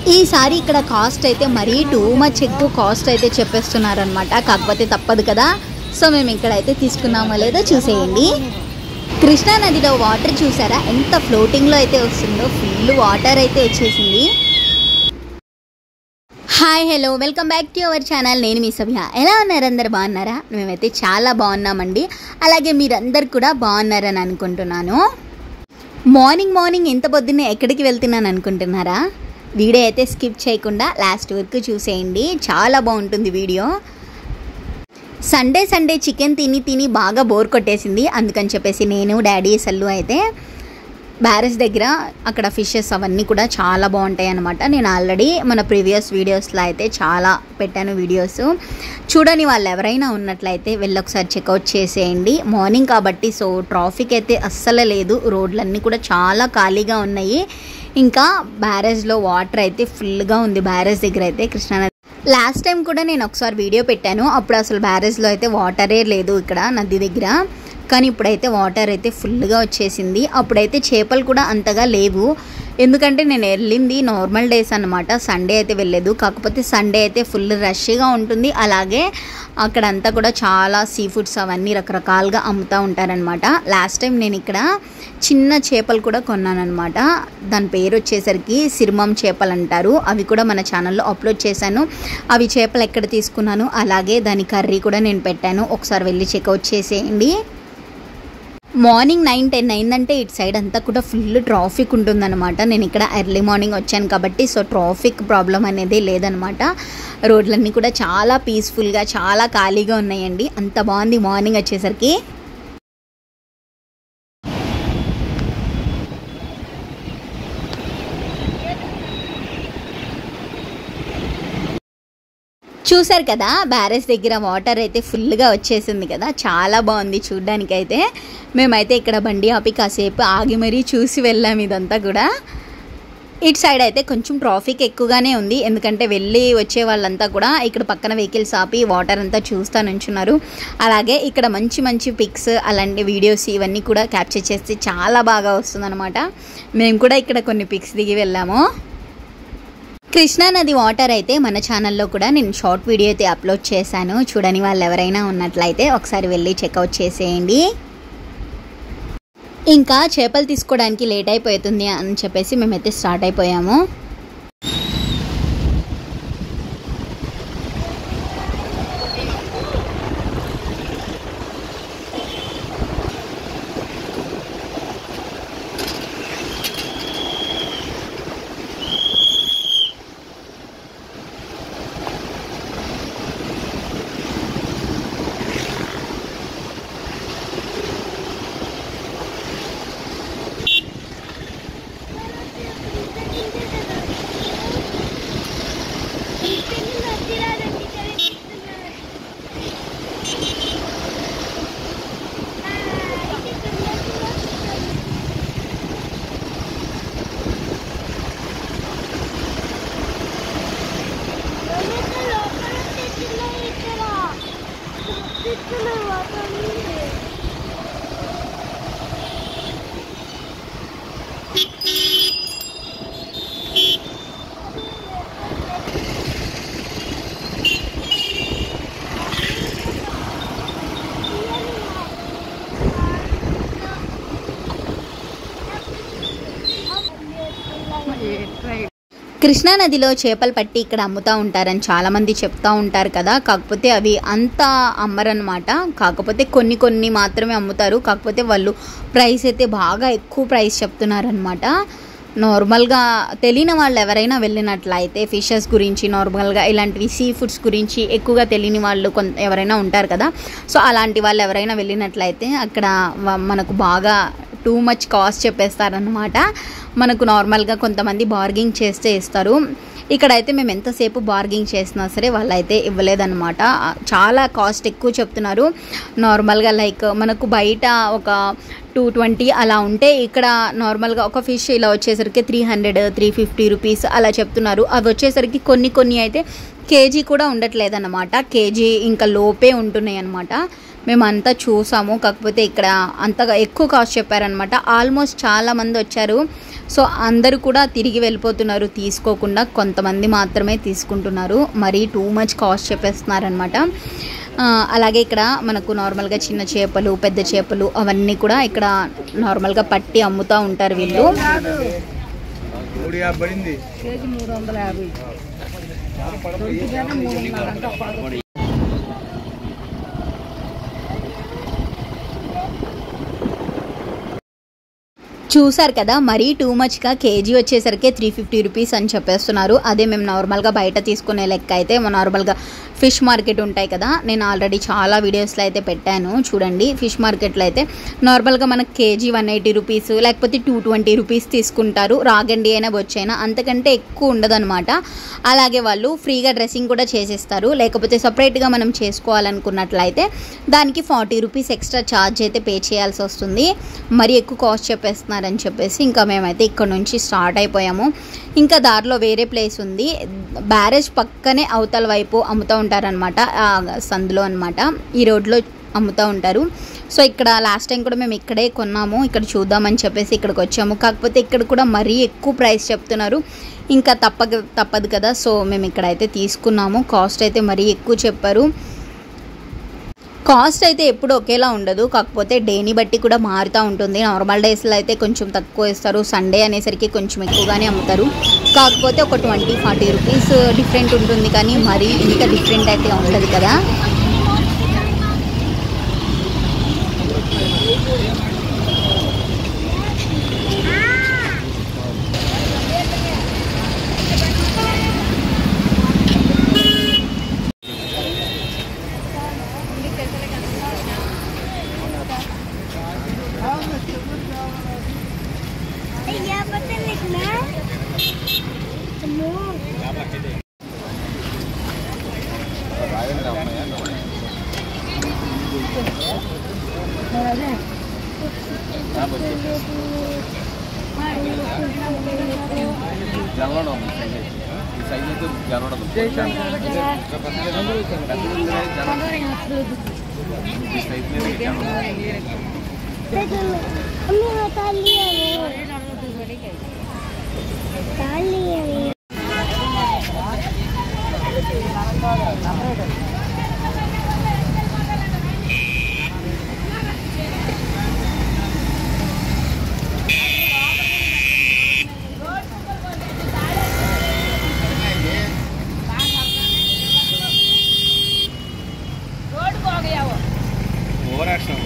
ఈసారి ఇక్కడ కాస్ట్ అయితే మరీ టూ మచ్ ఎక్కువ కాస్ట్ అయితే చెప్పేస్తున్నారనమాట కాకపోతే తప్పదు కదా సో మేము ఇక్కడైతే తీసుకున్నామో లేదో చూసేయండి కృష్ణా నదిలో వాటర్ చూసారా ఎంత ఫ్లోటింగ్లో అయితే వస్తుందో ఫుల్ వాటర్ అయితే వచ్చేసింది hi hello welcome back to our channel నేను మీ సభ్య ఎలా ఉన్నారు అందరు బాగున్నారా మేమైతే చాలా బాగున్నామండి అలాగే మీరందరు కూడా బాగున్నారని అనుకుంటున్నాను మార్నింగ్ మార్నింగ్ ఎంత పొద్దున్నే ఎక్కడికి వెళ్తున్నాను అనుకుంటున్నారా వీడియో అయితే స్కిప్ చేయకుండా లాస్ట్ వరకు చూసేయండి చాలా బాగుంటుంది వీడియో సండే సండే చికెన్ తిని తిని బాగా బోర్ కొట్టేసింది అందుకని చెప్పేసి నేను డాడీ సల్లు అయితే బ్యారెస్ దగ్గర అక్కడ ఫిషెస్ అవన్నీ కూడా చాలా బాగుంటాయి అనమాట నేను ఆల్రెడీ మన ప్రీవియస్ వీడియోస్లో అయితే చాలా పెట్టాను వీడియోస్ చూడని వాళ్ళు ఎవరైనా ఉన్నట్లయితే వెళ్ళి ఒకసారి చెక్అవుట్ చేసేయండి మార్నింగ్ కాబట్టి సో ట్రాఫిక్ అయితే అస్సలు లేదు రోడ్లన్నీ కూడా చాలా ఖాళీగా ఉన్నాయి ఇంకా బ్యారేజ్లో వాటర్ అయితే ఫుల్గా ఉంది బ్యారేజ్ దగ్గర అయితే కృష్ణానది లాస్ట్ టైం కూడా నేను ఒకసారి వీడియో పెట్టాను అప్పుడు అసలు బ్యారేజ్లో అయితే వాటరే లేదు ఇక్కడ నది దగ్గర కానీ ఇప్పుడైతే వాటర్ అయితే ఫుల్గా వచ్చేసింది అప్పుడైతే చేపలు కూడా అంతగా లేవు ఎందుకంటే నేను వెళ్ళింది నార్మల్ డేస్ అనమాట సండే అయితే వెళ్ళలేదు కాకపోతే సండే అయితే ఫుల్ రష్గా ఉంటుంది అలాగే అక్కడంతా కూడా చాలా సీ ఫుడ్స్ అవన్నీ రకరకాలుగా అమ్ముతూ ఉంటారనమాట లాస్ట్ టైం నేను ఇక్కడ చిన్న చేపలు కూడా కొన్నానమాట దాని పేరు వచ్చేసరికి సిరిమం చేపలు అంటారు అవి కూడా మన ఛానల్లో అప్లోడ్ చేశాను అవి చేపలు ఎక్కడ తీసుకున్నాను అలాగే దాని కర్రీ కూడా నేను పెట్టాను ఒకసారి వెళ్ళి చెక్అవుట్ చేసేయండి మార్నింగ్ నైన్ టెన్ అయిందంటే ఇటు సైడ్ అంతా కూడా ఫుల్ ట్రాఫిక్ ఉంటుందన్నమాట నేను ఇక్కడ ఎర్లీ మార్నింగ్ వచ్చాను కాబట్టి సో ట్రాఫిక్ ప్రాబ్లం అనేది లేదనమాట రోడ్లన్నీ కూడా చాలా పీస్ఫుల్గా చాలా ఖాళీగా ఉన్నాయండి అంత బాగుంది మార్నింగ్ వచ్చేసరికి చూసారు కదా బ్యారేజ్ దగ్గర వాటర్ అయితే ఫుల్గా వచ్చేసింది కదా చాలా బాగుంది చూడ్డానికి అయితే మేమైతే ఇక్కడ బండి ఆపి కాసేపు ఆగి మరీ చూసి వెళ్ళాం ఇదంతా కూడా ఇటు సైడ్ అయితే కొంచెం ట్రాఫిక్ ఎక్కువగానే ఉంది ఎందుకంటే వెళ్ళి వచ్చే వాళ్ళంతా కూడా ఇక్కడ పక్కన వెహికల్స్ ఆపి వాటర్ అంతా చూస్తూ నుంచున్నారు అలాగే ఇక్కడ మంచి మంచి పిక్స్ అలాంటి వీడియోస్ ఇవన్నీ కూడా క్యాప్చర్ చేస్తే చాలా బాగా వస్తుందన్నమాట మేము కూడా ఇక్కడ కొన్ని పిక్స్ దిగి వెళ్ళాము కృష్ణా నది వాటర్ అయితే మన ఛానల్లో కూడా నేను షార్ట్ వీడియో అయితే అప్లోడ్ చేశాను చూడని వాళ్ళు ఎవరైనా ఉన్నట్లయితే ఒకసారి వెళ్ళి చెక్అవుట్ చేసేయండి ఇంకా చేపలు తీసుకోవడానికి లేట్ అయిపోతుంది అని చెప్పేసి మేమైతే స్టార్ట్ అయిపోయాము కృష్ణా నదిలో చేపలు పట్టి ఇక్కడ అమ్ముతూ ఉంటారని చాలామంది చెప్తా ఉంటారు కదా కాకపోతే అవి అంత అమ్మరనమాట కాకపోతే కొన్ని కొన్ని మాత్రమే అమ్ముతారు కాకపోతే వాళ్ళు ప్రైస్ అయితే బాగా ఎక్కువ ప్రైస్ చెప్తున్నారనమాట నార్మల్గా తెలియని వాళ్ళు ఎవరైనా వెళ్ళినట్లయితే ఫిషెస్ గురించి నార్మల్గా ఇలాంటివి సీ ఫుడ్స్ గురించి ఎక్కువగా తెలియని వాళ్ళు కొంత ఎవరైనా ఉంటారు కదా సో అలాంటి వాళ్ళు ఎవరైనా వెళ్ళినట్లయితే అక్కడ వ- మనకు బాగా టూ మచ్ కాస్ట్ చెప్పేస్తారనమాట మనకు నార్మల్గా కొంతమంది బార్గింగ్ చేస్తే ఇస్తారు ఇక్కడైతే మేము ఎంతసేపు బార్గింగ్ చేసినా సరే వాళ్ళైతే ఇవ్వలేదన్నమాట చాలా కాస్ట్ ఎక్కువ చెప్తున్నారు నార్మల్గా లైక్ మనకు బయట ఒక టూ ట్వంటీ అలా ఉంటే ఇక్కడ నార్మల్గా ఒక ఫిష్ ఇలా వచ్చేసరికి three hundred three fifty rupees అలా చెప్తున్నారు అవి వచ్చేసరికి కొన్ని కొన్ని అయితే కేజీ కూడా ఉండట్లేదన్నమాట కేజీ ఇంకా లోపే ఉంటున్నాయి అనమాట మేమంతా చూసాము కాకపోతే ఇక్కడ అంతగా ఎక్కువ కాస్ట్ చెప్పారనమాట ఆల్మోస్ట్ చాలా మంది వచ్చారు సో అందరూ కూడా తిరిగి వెళ్ళిపోతున్నారు తీసుకోకుండా కొంతమంది మాత్రమే తీసుకుంటున్నారు మరీ టూ మచ్ కాస్ట్ చెప్పేస్తున్నారనమాట ఆ, అలాగే ఇక్కడ మనకు నార్మల్గా చిన్న చేపలు పెద్ద చేపలు అవన్నీ కూడా ఇక్కడ నార్మల్గా పట్టి అమ్ముతూ ఉంటారు వీళ్ళు మూడు యాభై పడింది కేజీ మూడు వందల యాభై దొరికితేనే మూడున్నర అంటే ఒక చూసారు కదా మరీ టూ మచ్గా కేజీ వచ్చేసరికి త్రీ ఫిఫ్టీ రూపీస్ అని చెప్పేస్తున్నారు అదే మేము నార్మల్గా బయట తీసుకునే లెక్క అయితే నార్మల్గా ఫిష్ మార్కెట్ ఉంటాయి కదా నేను ఆల్రెడీ చాలా వీడియోస్లో అయితే పెట్టాను చూడండి ఫిష్ మార్కెట్లో అయితే నార్మల్గా మనకు కేజీ వన్ ఎయిటీ రూపీస్ లేకపోతే టూ ట్వంటీ రూపీస్ తీసుకుంటారు రాగండి అయినా బొచ్చైనా అంతకంటే ఎక్కువ ఉండదన్నమాట అలాగే వాళ్ళు ఫ్రీగా డ్రెస్సింగ్ కూడా చేసేస్తారు లేకపోతే సపరేట్గా మనం చేసుకోవాలనుకున్నట్లయితే దానికి ఫార్టీ రూపీస్ ఎక్స్ట్రా ఛార్జ్ అయితే పే చేయాల్సి వస్తుంది మరి ఎక్కువ కాస్ట్ చెప్పేస్తున్నారని చెప్పేసి ఇంకా మేమైతే ఇక్కడ నుంచి స్టార్ట్ అయిపోయాము ఇంకా దారిలో వేరే ప్లేస్ ఉంది బ్యారేజ్ పక్కనే అవతల వైపు అమ్ముతూ ఉంటారనమాట సందులో అనమాట ఈ రోడ్లో అమ్ముతూ ఉంటారు సో ఇక్కడ లాస్ట్ టైం కూడా మేము ఇక్కడే కొన్నాము ఇక్కడ చూద్దామని చెప్పేసి ఇక్కడికి వచ్చాము కాకపోతే ఇక్కడ కూడా మరీ ఎక్కువ ప్రైస్ చెప్తున్నారు ఇంకా తప్పక తప్పదు కదా సో మేము ఇక్కడైతే తీసుకున్నాము కాస్ట్ అయితే మరీ ఎక్కువ చెప్పారు కాస్ట్ అయితే ఎప్పుడు ఒకేలా ఉండదు కాకపోతే డేని బట్టి కూడా మారుతూ ఉంటుంది నార్మల్ డేస్లో అయితే కొంచెం తక్కువ ఇస్తారు సండే అనేసరికి కొంచెం ఎక్కువగానే అమ్ముతారు కాకపోతే ఒక ట్వంటీ ఫార్టీ రూపీస్ డిఫరెంట్ ఉంటుంది కానీ మరీ ఇంత డిఫరెంట్ అయితే ఉండదు కదా Ya, patelik na. Ano? జరగడం ఈ సైజ్ అయితే జరగడం ఈ సైజ్ మీద జరగడం Kami matali yan. Tali yan. Over action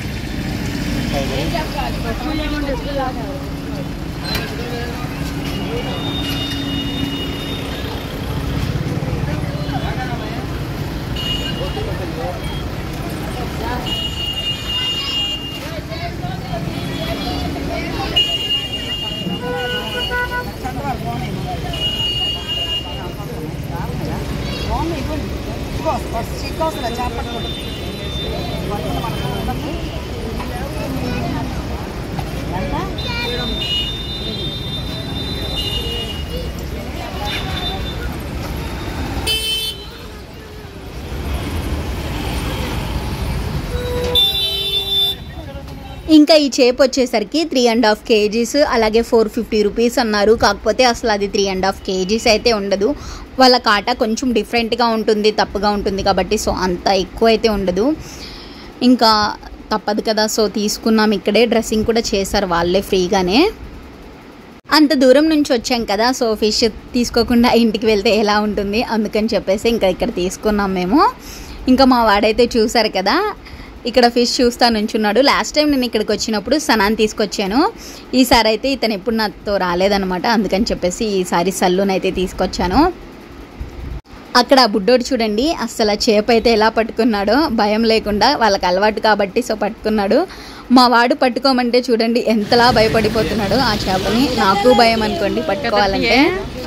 ఇంకా ఈ చేప వచ్చేసరికి త్రీ అండ్ హాఫ్ కేజీస్ అలాగే ఫోర్ ఫిఫ్టీ రూపీస్ అన్నారు కాకపోతే అసలు అది త్రీ అండ్ హాఫ్ కేజీస్ అయితే ఉండదు వాళ్ళ కాట కొంచెం డిఫరెంట్గా ఉంటుంది తప్పుగా ఉంటుంది కాబట్టి సో అంత ఎక్కువ అయితే ఉండదు ఇంకా తప్పదు కదా సో తీసుకున్నాం ఇక్కడే డ్రెస్సింగ్ కూడా చేశారు వాళ్ళే ఫ్రీగానే అంత దూరం నుంచి వచ్చాం కదా సో ఫిష్ తీసుకోకుండా ఇంటికి వెళ్తే ఎలా ఉంటుంది అందుకని చెప్పేసి ఇంకా ఇక్కడ తీసుకున్నాం మేము ఇంకా మా వాడైతే చూసారు కదా ఇక్కడ ఫిష్ చూస్తా నుంచున్నాడు లాస్ట్ టైం నేను ఇక్కడికి వచ్చినప్పుడు సనాన్ తీసుకొచ్చాను ఈసారి అయితే ఇతను ఎప్పుడు నాతో రాలేదనమాట అందుకని చెప్పేసి ఈసారి సల్లునైతే తీసుకొచ్చాను అక్కడ ఆ బుడ్డోడు చూడండి అస్సలు ఆ చేప అయితే ఎలా పట్టుకున్నాడో భయం లేకుండా వాళ్ళకి అలవాటు కాబట్టి సో పట్టుకున్నాడు మా వాడు పట్టుకోమంటే చూడండి ఎంతలా భయపడిపోతున్నాడో ఆ చేపని నాకు భయం అనుకోండి పట్టుకోవాలంటే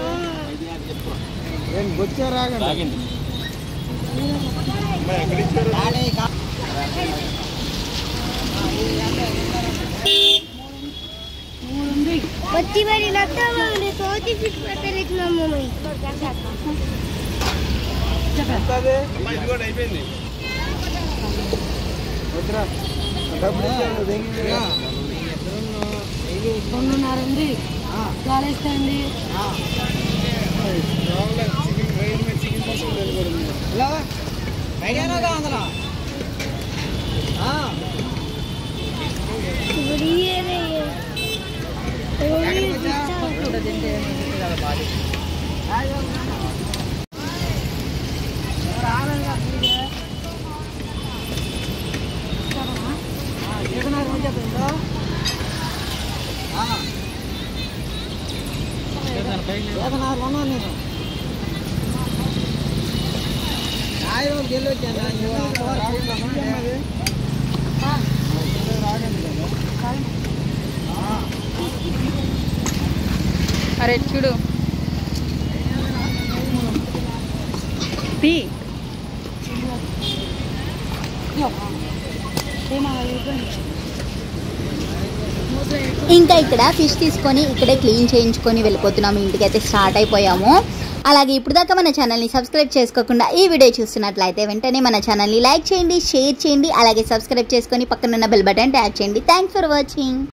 Pati ba rin ata mga nito? Di fish patelik na mo may. అమ్మా ఇది కూడా అయిపోయింది రెండున్నర ఉంది కాలేస్తాండి ఇప్పుడు ఇయ్యేదే. ఓన్లీ ఇస్తా. అరే చూడు పి ఇంకా ఇక్కడ ఫిష్ తీసుకొని ఇక్కడే క్లీన్ చేయించుకొని వెళ్ళిపోతున్నాము ఇంటికి అయితే స్టార్ట్ అయిపోయాము అలాగే ఇప్పుడు దాకా మన ఛానల్ని సబ్స్క్రైబ్ చేసుకోకుండా ఈ వీడియో చూస్తున్నట్లయితే వెంటనే మన ఛానల్ని లైక్ చేయండి షేర్ చేయండి అలాగే సబ్స్క్రైబ్ చేసుకొని పక్కనున్న బెల్ బటన్ ట్యాప్ చేయండి థ్యాంక్స్ ఫర్ వాచింగ్